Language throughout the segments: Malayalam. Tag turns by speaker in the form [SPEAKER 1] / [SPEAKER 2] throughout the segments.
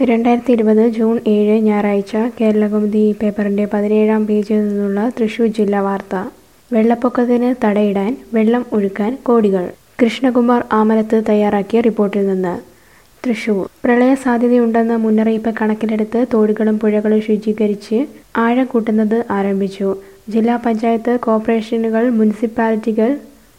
[SPEAKER 1] രണ്ടായിരത്തി ഇരുപത് ജൂൺ ഏഴ് ഞായറാഴ്ച കേരളകൗമുദി പേപ്പറിന്റെ പതിനേഴാം പേജിൽ നിന്നുള്ള തൃശൂർ ജില്ലാ വാർത്ത വെള്ളപ്പൊക്കത്തിന് തടയിടാൻ വെള്ളം ഒഴുക്കാൻ കോടികൾ കൃഷ്ണകുമാർ ആമലത്ത് തയ്യാറാക്കിയ റിപ്പോർട്ടിൽ നിന്ന് തൃശൂർ പ്രളയ സാധ്യതയുണ്ടെന്ന മുന്നറിയിപ്പ് കണക്കിലെടുത്ത് തോടുകളും പുഴകളും ശുചീകരിച്ച് ആഴം കൂട്ടുന്നത് ആരംഭിച്ചു ജില്ലാ പഞ്ചായത്ത് കോർപ്പറേഷനുകൾ മുനിസിപ്പാലിറ്റികൾ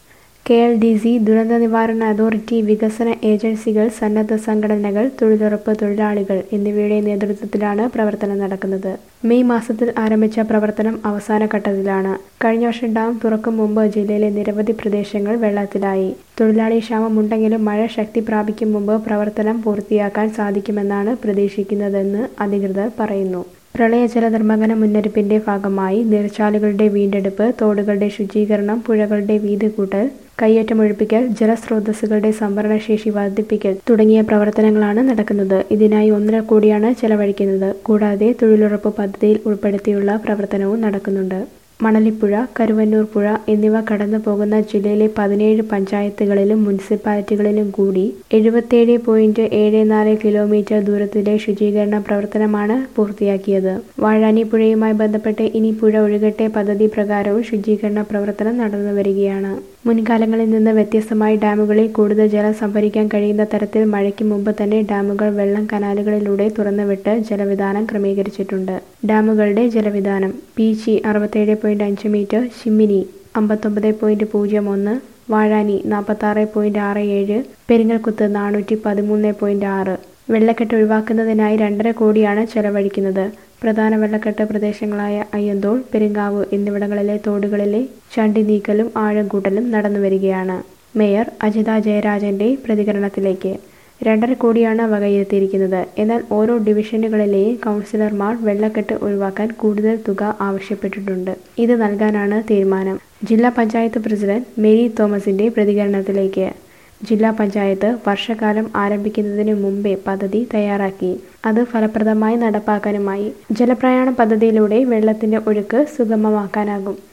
[SPEAKER 1] കെ എൽ ഡി സി ദുരന്ത നിവാരണ അതോറിറ്റി വികസന ഏജൻസികൾ സന്നദ്ധ സംഘടനകൾ തൊഴിലുറപ്പ് തൊഴിലാളികൾ എന്നിവയുടെ നേതൃത്വത്തിലാണ് പ്രവർത്തനം നടക്കുന്നത് മെയ് മാസത്തിൽ ആരംഭിച്ച പ്രവർത്തനം അവസാന ഘട്ടത്തിലാണ് കഴിഞ്ഞ വർഷം ഡാം തുറക്കും മുമ്പ് ജില്ലയിലെ നിരവധി പ്രദേശങ്ങൾ വെള്ളത്തിലായി തൊഴിലാളി ക്ഷാമമുണ്ടെങ്കിലും മഴ ശക്തി പ്രാപിക്കും മുമ്പ് പ്രവർത്തനം പൂർത്തിയാക്കാൻ സാധിക്കുമെന്നാണ് പ്രതീക്ഷിക്കുന്നതെന്ന് അധികൃതർ പറയുന്നു പ്രളയജല നിർമ്മാർജ്ജന മുന്നറിയിപ്പിന്റെ ഭാഗമായി നീർച്ചാലുകളുടെ വീണ്ടെടുപ്പ് തോടുകളുടെ ശുചീകരണം പുഴകളുടെ വീതി കൂട്ടൽ കയ്യേറ്റമൊഴിപ്പിക്കൽ ജലസ്രോതസ്സുകളുടെ സംഭരണശേഷി വർദ്ധിപ്പിക്കൽ തുടങ്ങിയ പ്രവർത്തനങ്ങളാണ് നടക്കുന്നത് ഇതിനായി ഒന്നര കോടിയാണ് ചെലവഴിക്കുന്നത് കൂടാതെ തൊഴിലുറപ്പ് പദ്ധതിയിൽ ഉൾപ്പെടുത്തിയുള്ള പ്രവർത്തനവും നടക്കുന്നുണ്ട് മണലിപ്പുഴ കരുവന്നൂർ പുഴ എന്നിവ കടന്നു പോകുന്ന ജില്ലയിലെ പതിനേഴ് പഞ്ചായത്തുകളിലും മുനിസിപ്പാലിറ്റികളിലും കൂടി എഴുപത്തേഴ് പോയിന്റ് ഏഴ് നാല് കിലോമീറ്റർ ദൂരത്തിലെ ശുചീകരണ പ്രവർത്തനമാണ് പൂർത്തിയാക്കിയത് വാഴാനി പുഴയുമായി ബന്ധപ്പെട്ട് ഇനി പുഴ ഒഴുകട്ടെ പദ്ധതി പ്രകാരവും ശുചീകരണ പ്രവർത്തനം നടന്നു വരികയാണ് മുൻകാലങ്ങളിൽ നിന്ന് വ്യത്യസ്തമായി ഡാമുകളിൽ കൂടുതൽ ജലം സംഭരിക്കാൻ കഴിയുന്ന തരത്തിൽ മഴയ്ക്ക് മുമ്പ് തന്നെ ഡാമുകൾ വെള്ളം കനാലുകളിലൂടെ തുറന്നുവിട്ട് ജലവിധാനം ക്രമീകരിച്ചിട്ടുണ്ട് ഡാമുകളുടെ ജലവിധാനം പീച്ചി അറുപത്തേഴ് പോയിന്റ് അഞ്ച് മീറ്റർ ചിമ്മിനി അമ്പത്തൊമ്പത് പോയിന്റ് പൂജ്യം ഒന്ന് വാഴാനി നാൽപ്പത്താറ് പോയിന്റ് ആറ് ഏഴ് പെരിങ്ങൽകുത്ത് നാനൂറ്റി പതിമൂന്ന് പോയിന്റ് ആറ് വെള്ളക്കെട്ട് ഒഴിവാക്കുന്നതിനായി രണ്ടര കോടിയാണ് ചെലവഴിക്കുന്നത് പ്രധാന വെള്ളക്കെട്ട് പ്രദേശങ്ങളായ അയ്യന്തോൾ പെരുങ്കാവ് എന്നിവിടങ്ങളിലെ തോടുകളിലെ ചണ്ടി നീക്കലും ആഴം കൂട്ടലും നടന്നുവരികയാണ് മേയർ അജിത ജയരാജന്റെ പ്രതികരണത്തിലേക്ക് രണ്ടര കോടിയാണ് വകയിരുത്തിയിരിക്കുന്നത് എന്നാൽ ഓരോ ഡിവിഷനുകളിലെയും കൗൺസിലർമാർ വെള്ളക്കെട്ട് ഒഴിവാക്കാൻ കൂടുതൽ തുക ആവശ്യപ്പെട്ടിട്ടുണ്ട് ഇത് നൽകാനാണ് തീരുമാനം ജില്ലാ പഞ്ചായത്ത് പ്രസിഡന്റ് മേരി തോമസിന്റെ പ്രതികരണത്തിലേക്ക് ജില്ലാ പഞ്ചായത്ത് വർഷകാലം ആരംഭിക്കുന്നതിന് മുമ്പേ പദ്ധതി തയ്യാറാക്കി അത് ഫലപ്രദമായി നടപ്പാക്കാനുമായി ജലപ്രയാണ പദ്ധതിയിലൂടെ വെള്ളത്തിന്റെ ഒഴുക്ക് സുഗമമാക്കാനാകും